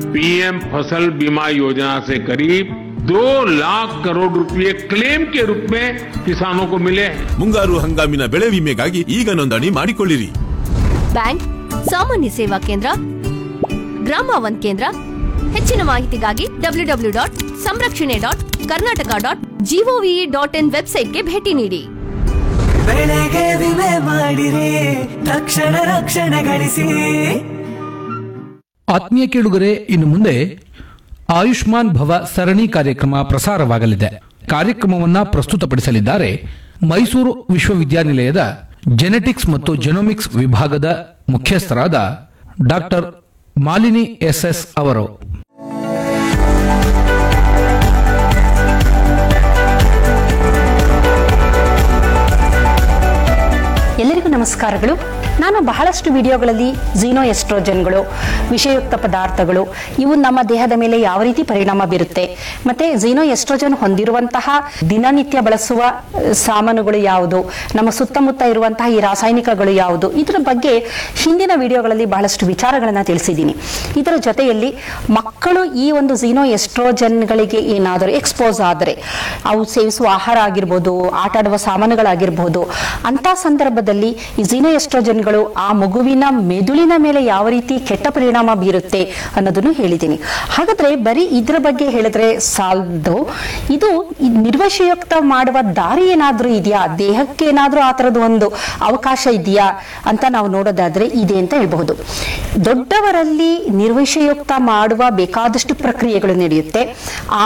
PM फसल बीमा योजना से करीब दो लाख करोड़ रुपए क्लेम के रूप में किसानों को मिले हैं ಮುಂಗಾರು ಹಂಗಾಮಿನ ಬೆಳೆ ವಿಮೆಗಾಗಿ ಈಗ ನೋಂದಣಿ ಮಾಡಿಕೊಳ್ಳಿರಿ ಬ್ಯಾಂಕ್ ಸಾಮಾನ್ಯ ಸೇವಾ ಕೇಂದ್ರ ಗ್ರಾಮ ಒಂದ್ ಕೇಂದ್ರ ಹೆಚ್ಚಿನ ಮಾಹಿತಿಗಾಗಿ W W dot Samrakshane dot Karnataka dot GOV dot in ವೆಬ್ಸೈಟ್ಗೆ ಭೇಟಿ ನೀಡಿ ಬೆಳೆಗೆ ವಿಮೆ ಮಾಡಿರಿ ತಕ್ಷಣ ರಕ್ಷಣೆ ಗಳಿಸಿ ಆತ್ಮೀಯ ಕೇಳುಗರೆ ಇನ್ನು ಮುಂದೆ ಆಯುಷ್ಮಾನ್ ಭವ ಸರಣಿ ಕಾರ್ಯಕ್ರಮ ಪ್ರಸಾರವಾಗಲಿದೆ ಕಾರ್ಯಕ್ರಮವನ್ನ ಪ್ರಸ್ತುತಪಡಿಸಲಿದ್ದಾರೆ ಮೈಸೂರು ವಿಶ್ವವಿದ್ಯಾನಿಲಯದ ಜೆನೆಟಿಕ್ಸ್ ಮತ್ತು ಜೆನೋಮಿಕ್ಸ್ ವಿಭಾಗದ ಮುಖ್ಯಸ್ಥರಾದ ಡಾಕ್ಟರ್ ಮಾಲಿನಿ ಎಸ್ಎಸ್ ಅವರು ಎಲ್ಲರಿಗೂ ನಮಸ್ಕಾರಗಳು ನಾನು ಬಹಳಷ್ಟು ವಿಡಿಯೋಗಳಲ್ಲಿ ಝೀನೋ ಎಸ್ಟ್ರೋಜನ್ಗಳು ವಿಷಯುಕ್ತ ಪದಾರ್ಥಗಳು ಇವು ನಮ್ಮ ದೇಹದ ಮೇಲೆ ಯಾವ ರೀತಿ ಪರಿಣಾಮ ಬೀರುತ್ತೆ ಮತ್ತೆ ಝೀನೋ ಎಸ್ಟ್ರೋಜನ್ ಹೊಂದಿರುವಂತಹ ದಿನನಿತ್ಯ ಬಳಸುವ ಅಹ್, ಸಾಮಾನುಗಳು ಯಾವುದು ನಮ್ಮ ಸುತ್ತಮುತ್ತ ಇರುವಂತಹ ಈ ರಾಸಾಯನಿಕಗಳು ಯಾವುದು ಇದರ ಬಗ್ಗೆ ಹಿಂದಿನ ವಿಡಿಯೋಗಳಲ್ಲಿ ಬಹಳಷ್ಟು ವಿಚಾರಗಳನ್ನು ತಿಳಿಸಿದ್ದೀನಿ ಇದರ ಜೊತೆಯಲ್ಲಿ ಮಕ್ಕಳು ಈ ಒಂದು ಝೀನೋ ಎಸ್ಟ್ರೋಜನ್ಗಳಿಗೆ ಏನಾದರೂ ಎಕ್ಸ್ಪೋಸ್ ಆದರೆ ಅವು ಸೇವಿಸುವ ಆಹಾರ ಆಗಿರ್ಬೋದು ಆಟ ಆಡುವ ಸಾಮಾನುಗಳಾಗಿರ್ಬೋದು ಅಂತ ಸಂದರ್ಭದಲ್ಲಿ ಈ ಝೀನೋ ಎಸ್ಟ್ರೋಜನ್ಗಳು ಆ ಮಗುವಿನ ಮೆದುಳಿನ ಮೇಲೆ ಯಾವ ರೀತಿ ಕೆಟ್ಟ ಪರಿಣಾಮ ಬೀರುತ್ತೆ ಅನ್ನೋದನ್ನು ಹೇಳಿದ್ದೀನಿ ಹಾಗಾದ್ರೆ ಬರೀ ಇದ್ರ ಬಗ್ಗೆ ಹೇಳಿದ್ರೆ ಸಾಲದು ಇದು ಈ ನಿರ್ವಶಯುಕ್ತ ಮಾಡುವ ದಾರಿ ಏನಾದ್ರೂ ಇದೆಯಾ ದೇಹಕ್ಕೆ ಏನಾದ್ರೂ ಆ ಥರದ್ದು ಒಂದು ಅವಕಾಶ ಇದೆಯಾ ಅಂತ ನಾವು ನೋಡೋದಾದ್ರೆ ಇದೆ ಅಂತ ಹೇಳ್ಬಹುದು ದೊಡ್ಡವರಲ್ಲಿ ನಿರ್ವಿಷಯುಕ್ತ ಮಾಡುವ ಬೇಕಾದಷ್ಟು ಪ್ರಕ್ರಿಯೆಗಳು ನಡೆಯುತ್ತೆ ಆ